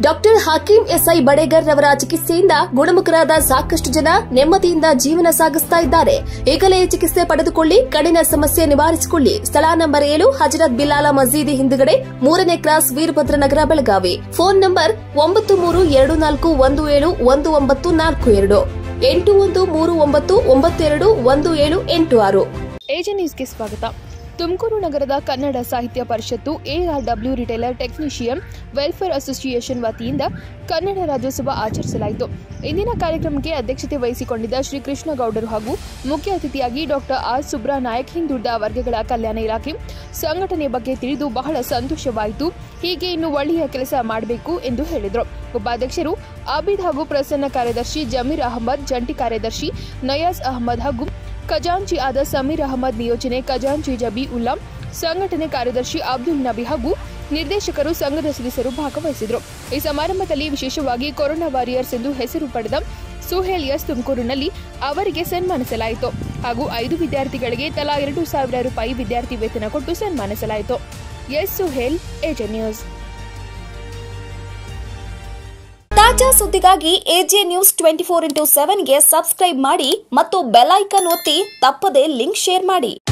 doctor Hakim SI ಬಡೇಗರ್ ರವರ ಚಿಕಿತ್ಸೆಯಿಂದ ಗುಣಮುಖರಾದ ಸಾಕಷ್ಟು ಜನ ನೆಮ್ಮದಿಯಿಂದ ಜೀವನ ಸಾಗಿಸ್ತಾ ಇದ್ದಾರೆ ಈಗಲೇ ಚಿಕಿತ್ಸೆ ಪಡೆದುಕೊಳ್ಳಿ ಕಡಿನ ಸಮಸ್ಯೆ ನಿವಾರಿಸಿಕೊಳ್ಳಿ ಸ್ಥಳ ನಂಬರ್ ಏಳು ಹಜರತ್ ಬಿಲಾಲ ಮಸೀದಿ ಹಿಂದುಗಡೆ ಮೂರನೇ cross Veerabhadra Nagar Belagavi phone number ಒಂಬತ್ತು ಮೂರು ಎರಡು ನಾಲ್ಕು ಒಂದು ಏಳು ಒಂದು ಒಂಬತ್ತು ನಾಲ್ಕು ಎರಡು ಎಂಟು ಒಂದು ಮೂರು ಒಂಬತ್ತು ಒಂಬತ್ತೆರಡು ಒಂದು ಏಳು ಎಂಟು ಆರು ಏಜೆ ನ್ಯೂಸ್ಗೆ ಸ್ವಾಗತ ತುಮಕೂರು ನಗರದ Kannada Sahitya Parishat ARW retailer technician welfare association ವತಿಯಿಂದ ಕನ್ನಡ ರಾಜ್ಯೋತ್ಸವ ಆಚರಿಸಲಾಯಿತು ಇಂದಿನ ಕಾರ್ಯಕ್ರಮಕ್ಕೆ ಅಧ್ಯಕ್ಷತೆ ವಹಿಸಿಕೊಂಡಿದ್ದ ಶ್ರೀ ಕೃಷ್ಣಗೌಡರು ಹಾಗೂ ಮುಖ್ಯ ಅತಿಥಿಯಾಗಿ ಡಾಕ್ಟರ್ ಆರ್ ಸುಬ್ರಾ ನಾಯಕ್ ಹಿಂದುಳಿದ ವರ್ಗಗಳ ಕಲ್ಯಾಣ ಇಲಾಖೆ ಸಂಘಟನೆ ಬಗ್ಗೆ ತಿಳಿದು ಬಹಳ ಸಂತೋಷವಾಯಿತು ಹೀಗೆ ಇನ್ನು ಒಳ್ಳೆಯ ಕೆಲಸ ಮಾಡಬೇಕು ಎಂದು ಹೇಳಿದರು ಉಪಾಧ್ಯಕ್ಷರು ಆಬಿದ್ ಹಾಗೂ ಪ್ರಸನ್ನ ಕಾರ್ಯದರ್ಶಿ ಜಮೀರ್ ಅಹಮದ್ ಜಂಟಿ ಕಾರ್ಯದರ್ಶಿ ನಯಾಜ್ ಅಹಮದ್ ಹಾಗೂ ಖಜಾಂಚಿ ಆದ ಸಮೀರ್ ಅಹಮದ್ ನಿಯೋಜನೆ ಖಜಾಂಚಿ ಜಬಿ ಉಲ್ಲಾ ಸಂಘಟನೆ ಕಾರ್ಯದರ್ಶಿ ಅಬ್ದುಲ್ ನಬಿ ಹಾಗೂ ನಿರ್ದೇಶಕರು ಸಂಘದ ಸದಸ್ಯರು ಭಾಗವಹಿಸಿದರು ಈ ಸಮಾರಂಭದಲ್ಲಿ ವಿಶೇಷವಾಗಿ ಕೊರೋನಾ ವಾರಿಯರ್ಸ್ ಎಂದು ಹೆಸರು ಪಡೆದ ಸುಹೇಲ್ ಎಸ್ ತುಮಕೂರಿನಲ್ಲಿ ಅವರಿಗೆ ಸನ್ಮಾನಿಸಲಾಯಿತು ಹಾಗೂ ಐದು ವಿದ್ಯಾರ್ಥಿಗಳಿಗೆ ತಲಾ ಎರಡು ಸಾವಿರ ರೂಪಾಯಿ ವಿದ್ಯಾರ್ಥಿ ವೇತನ ಕೊಟ್ಟು ಸನ್ಮಾನಿಸಲಾಯಿತು ಎಸ್ ಸುಹೇಲ್ ಏಜೆ ನ್ಯೂಸ್ ತಾಜಾ ಸುದ್ದಿಗಾಗಿ AJ news twenty four into ಸೆವೆನ್ಗೆ ಸಬ್ಸ್ಕ್ರೈಬ್ ಮಾಡಿ ಮತ್ತು ಬೆಲ್ ಐಕನ್ ಒತ್ತಿ ತಪ್ಪದೇ ಲಿಂಕ್ ಶೇರ್ ಮಾಡಿ